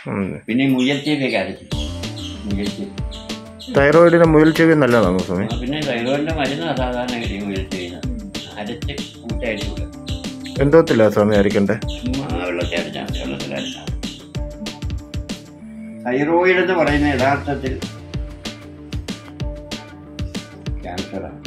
ഉം. പിന്നെ ഈ മുയൽച്ചീവിയൊക്കെ അരച്ചു മുയൽച്ചീവി തൈറോയിഡിന് മുയൽ ചെവി നല്ലതാണോ സ്വാമി ആ, പിന്നെ തൈറോയിഡിന്റെ മരുന്ന് സാധാരണ ഗതി മുയൽച്ചീവിന് അരച്ച് കൂട്ടായിട്ട് വിടും എന്തോത്തില്ല സ്വാമി അരിക്കണ്ടേ ചുമ്മാ വെള്ളത്തിൽ അരച്ചാൽ മതി, വെള്ളത്തിൽ അരച്ചാൽ മതി. തൈറോയിഡ് എന്ന് പറയുന്ന യഥാർത്ഥത്തിൽ ക്യാൻസറാണ്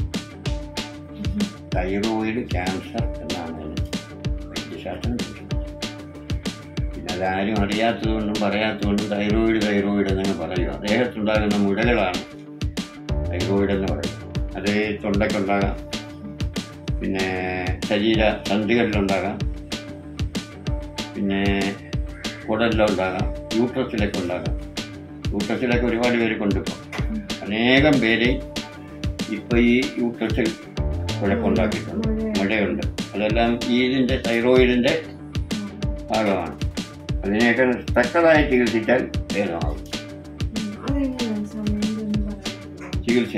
തൈറോയിഡ് ക്യാൻസർ എന്നാണ് അതിന് വൈദ്യശാസ്ത്രം വിളിക്കുന്നത്. പിന്നെ അതാരും അറിയാത്തതുകൊണ്ടും പറയാത്തതുകൊണ്ടും തൈറോയിഡ് തൈറോയിഡ് എന്നങ്ങ് പറയുക ദേഹത്തുണ്ടാകുന്ന മുഴകളാണ് തൈറോയിഡ് എന്ന് പറയുന്നത് അത് തൊണ്ടയ്ക്കുണ്ടാകാം പിന്നെ ശരീര സന്ധികളിലുണ്ടാകാം പിന്നെ കുടലിലുണ്ടാകാം യൂട്രസിലൊക്കെ ഉണ്ടാകാം യൂട്രസിലൊക്കെ ഒരുപാട് പേര് കൊണ്ടിപ്പോൾ അനേകം പേര് ഇപ്പോൾ ഈ യൂട്രസിൽ കുഴപ്പമുണ്ടാക്കിയിട്ടുണ്ട് മുഴയുണ്ട് അതെല്ലാം ഈ ഇതിൻ്റെ തൈറോയിഡിൻ്റെ ഭാഗമാണ് അതിനെയൊക്കെ തക്കതായി ചികിത്സിച്ചാൽ ഭേദമാകും അതെങ്ങനെയാണ് സ്വാമി എന്തൊന്ന് പറയാം ചികിത്സ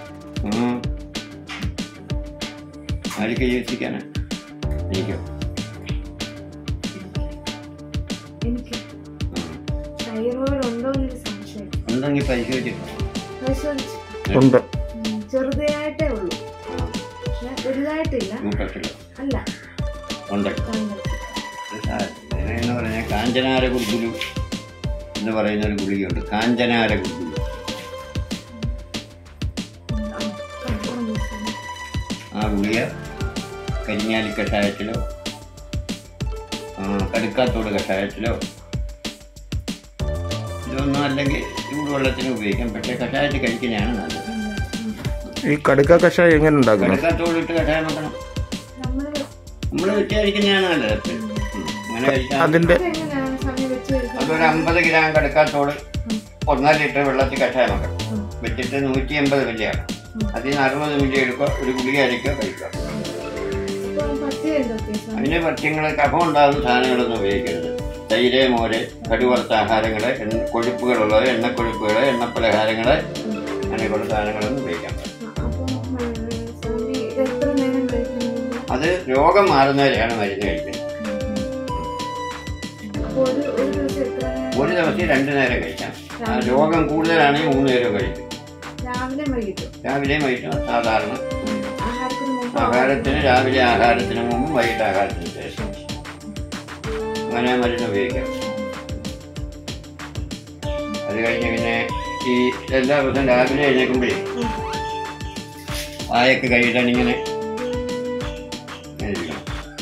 ആർക്ക് ചികിത്സിക്കാനാ എനിക്കോ എനിക്ക് ആ. തൈറോയിഡ് ഉണ്ടോ എന്നൊരു സംശയം ഉണ്ടെങ്കിൽ പരിശോധിച്ചിട്ടോ പരിശോധിച്ചു ഉണ്ട് ഉം, ചെറുതായിട്ടേ ഉള്ളൂ പക്ഷെ വലുതായിട്ടില്ല യൂട്രസിലോ അല്ല ഉണ്ട് തങ്ങൾക്ക് എന്ന് പറഞ്ഞാൽ കാഞ്ചനാര ഗുരുഗുരു എന്ന് പറയുന്ന ഒരു ഗുളികയുണ്ട് കാഞ്ചനാര ഗുരുഗുരു ആ ഗുളിക കരിഞ്ഞാലി കഷായത്തിലോ ആ, കടുക്കാത്തോട് കഷായത്തിലോ ഇതൊന്നും അല്ലെങ്കിൽ ചൂടുവെള്ളത്തിന് ഉപയോഗിക്കാം പക്ഷേ കഷായത്തിൽ കഴിക്കുന്നതാണ് നല്ലത് ഈ കടുക്ക കഷായം എങ്ങനെ ഉണ്ടാക്കുന്നത് കടുക്കാത്തോട് ഇട്ട് കഷായം വെക്കണം നമ്മള് നമ്മൾ വെച്ച് കഴിക്കുന്നതാണ് നല്ലത് എപ്പോഴും. ഉം. അങ്ങനെ കഴിച്ചാൽ അതിന്റെ അതെങ്ങനെയാണ് സമയം വെച്ച് വരുന്നത് അതൊരു അമ്പത് ഗ്രാം കടുക്കാത്തോട് ഒന്നര ലിറ്റർ വെള്ളത്തിൽ കഷായം വെക്കണം വെച്ചിട്ട് നൂറ്റി എൺപത് മില്ലിയാണ് അതിൽ നിന്ന് അറുപത് മില്ലി എടുക്കുക ഒരു ഗുളിക അരിക്കുക കഴിക്കുക അപ്പൊ പഥ്യം എന്തൊക്കെയാ സ്വാമി അതിന് പഥ്യങ്ങൾ കഫം ഉണ്ടാകുന്ന സാധനങ്ങളൊന്നും ഉപയോഗിക്കരുത് തൈര് മോര് കടുവറുത്ത ആഹാരങ്ങൾ എണ്ണ കൊഴുപ്പുകളുള്ളത് എണ്ണക്കൊഴുപ്പുകൾ എണ്ണപ്പലഹാരങ്ങൾ അങ്ങനെയുള്ള സാധനങ്ങളൊന്നും ഉപയോഗിക്കാൻ പാടില്ല അപ്പൊ സ്വാമി ഇത് എത്ര നേരം കഴിക്കുന്നു അത് രോഗം മാറുന്നവരെയാണ് മരുന്ന് കഴിക്കുന്നത് അപ്പൊ ഒരു ഒരു ദിവസം എത്ര നേരം ഒരു ദിവസം രണ്ടു നേരം കഴിക്കാം ആ രോഗം കൂടുതലാണെങ്കിൽ മൂന്ന് നേരം കഴിക്കും രാവിലെ വൈകിട്ടും രാവിലെയും വൈകിട്ടും സാധാരണ ആഹാരത്തിന് മുമ്പ് ആഹാരത്തിന് രാവിലെ ആഹാരത്തിന് മുമ്പ് വൈകിട്ട് ആഹാരത്തിന് ശേഷം അങ്ങനെ മരുന്ന് ഉപയോഗിക്കാം അത് കഴിഞ്ഞ് പിന്നെ ഈ എല്ലാ ദിവസവും രാവിലെ എഴുന്നേൽക്കുമ്പോഴേ വായൊക്കെ കഴുകാൻ ഇങ്ങനെ ഇങ്ങനെ ഇരിക്കണം.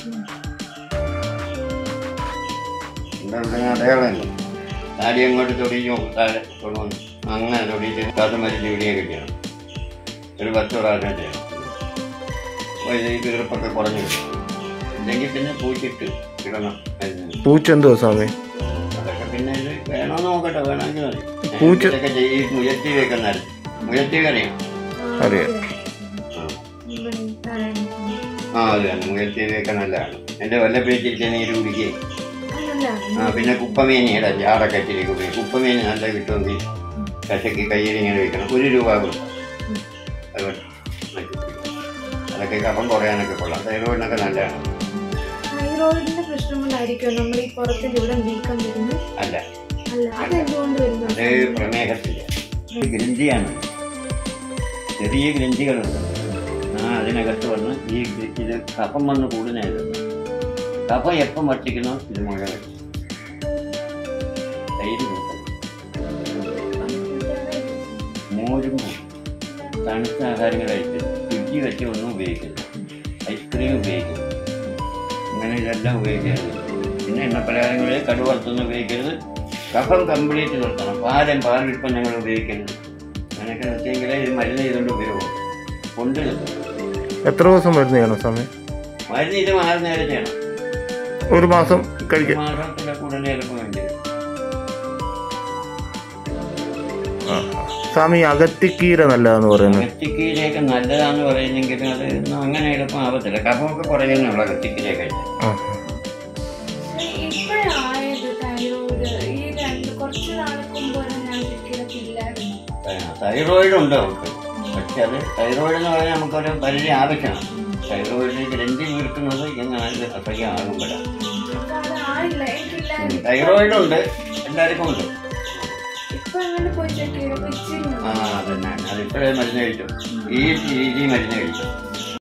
എന്താ ഇവിടെ അടയാളമല്ലോ താടി അങ്ങോട്ട് തൊടിച്ച് നോക്കും താഴെ കൊണ്ടുവന്ന് അങ്ങനെ തൊടിച്ച് ശ്വാസം വലിച്ച് ഇടിയെ കിട്ടിയാണ് ഒരു പത്ത് പ്രാവശ്യം ചെയ്യണം അപ്പോൾ ഇത് ഈ വീർപ്പൊക്കെ കുറഞ്ഞു കിട്ടും ഇല്ലെങ്കിൽ പിന്നെ പൂച്ചിട്ട് ഇടണം മരുന്നിന് പൂച്ച എന്തുവാ സ്വാമി അതൊക്കെ പിന്നെ ഇത് വേണമെന്ന് നോക്കട്ടെ വേണമെങ്കിൽ മതി പൂച്ച- ഇതൊക്കെ ചെയ്യും ഈ മുയറ്റി വെക്കുന്ന മുയറ്റി അറിയാം അറിയാം ആ അത് തന്നെ മുയറ്റി വെക്ക നല്ലതാണ് എൻ്റെ വല്ലപ്പേച്ചിരിച്ച നീര് കുടിക്കുകയും ആ പിന്നെ കുപ്പമേനിയുടെ ജാറൊക്കെ ഇച്ചിരി കുടിക്കും കുപ്പമേനി നല്ല കിട്ടുമെങ്കിൽ കശക്കി കയ്യിൽ ഇങ്ങനെ വെക്കണം ഒരു രൂപ കൊടുക്കും അതുകൊണ്ട് നക്കി കുടിക്കും. അതൊക്കെ കഫം കുറയാനൊക്കെ കൊള്ളാം തൈറോയിഡിനൊക്കെ നല്ലതാണ് തൈറോയിഡിന്റെ പ്രശ്നം കൊണ്ടായിരിക്കും നമ്മൾ ഈ പുറത്തിന്റെ ഇവിടെ വീക്കം വരുന്നത് അല്ല അല്ല അതെന്തുകൊണ്ട് വരുന്നത് അത് പ്രമേഹത്തില്ല ഇത് ഗ്രന്ഥിയാണ് ചെറിയ ഗ്രന്ഥികളുണ്ട് ആ അതിനകത്ത് വന്ന് ഈ ഗ്ര- ഇത് കഫം വന്ന് കൂടുന്നത് കഫം എപ്പം വർദ്ധിക്കുന്നോ ഇത് മുഴ വരും തൈര് കൂട്ടൽ മോരും കൂട്ടും. തണുത്ത ആഹാരങ്ങൾ കഴിക്കരുത് ഫ്രിഡ്ജ് വെച്ച് ഒന്നും ഉപയോഗിക്കരുത് ഐസ്ക്രീം ഉപയോഗിക്കരുത് അങ്ങനെ ഇതെല്ലാം ഉപയോഗിക്കരുത് പിന്നെ എണ്ണപ്പലഹാരങ്ങൾ കടുവറുത്തൊന്നും ഉപയോഗിക്കരുത് കഫം കംപ്ലീറ്റ് നിർത്തണം പാലും പാൽ ഉൽപ്പന്നങ്ങൾ ഉപയോഗിക്കരുത് അങ്ങനെയൊക്കെ നിർത്തിയെങ്കിലേ ഇത് മരുന്ന് ചെയ്തുകൊണ്ട് ഉപയോഗം കൊണ്ട് എത്ര ദിവസം മരുന്ന് ചെയ്യണം സ്വാമി മരുന്ന് ഇത് മാറി നേരെ ചെയ്യണം ഒരു മാസം ഒരു കഴിക്കാം മാസത്തിലെ കൂടുതൽ ചിലപ്പോൾ വേണ്ടി വരും ആ. സ്വാമി അകത്തിക്കീര നല്ലതാന്ന് പറയുന്നത് കത്തിക്കീരയൊക്കെ നല്ലതാന്ന് പറയുന്നെങ്കിലും അത് ഒന്നും അങ്ങനെ എളുപ്പം ആവത്തില്ല കഫമൊക്കെ കുറയുന്നുള്ള കത്തിക്കീര കഴിച്ചാൽ ആ. ഇപ്പോഴായത് തൈറോയിഡ് ഈ രണ്ട് കുറച്ച് നാൾക്ക് മുമ്പ് വരെ ഞാൻ കിടക്കില്ലായിരുന്നു തൈറോയിഡ് ഉണ്ട് അവർക്ക് പക്ഷെ അത് തൈറോയിഡ് എന്ന് പറഞ്ഞാൽ നമുക്കൊരു പരിധി ആവശ്യമാണ് തൈറോയിഡിന് ഗ്രന്ഥി വീർക്കുന്നത് എങ്ങനെ അസഹ്യമാകുമ്പോഴാണ് അത് ആയില്ല എനിക്കില്ലായിരുന്നു തൈറോയിഡ് ഉണ്ട് എല്ലാവർക്കും ഉണ്ട് ഇപ്പൊ എങ്ങനെ പോയി ചെക്ക് ചെയ്തപ്പോ ഇച്ചിരി ആ അതന്നെ അത് ഇപ്പോഴേ മരുന്ന് കഴിച്ചു ഈ രീതി മരുന്ന് കഴിച്ചു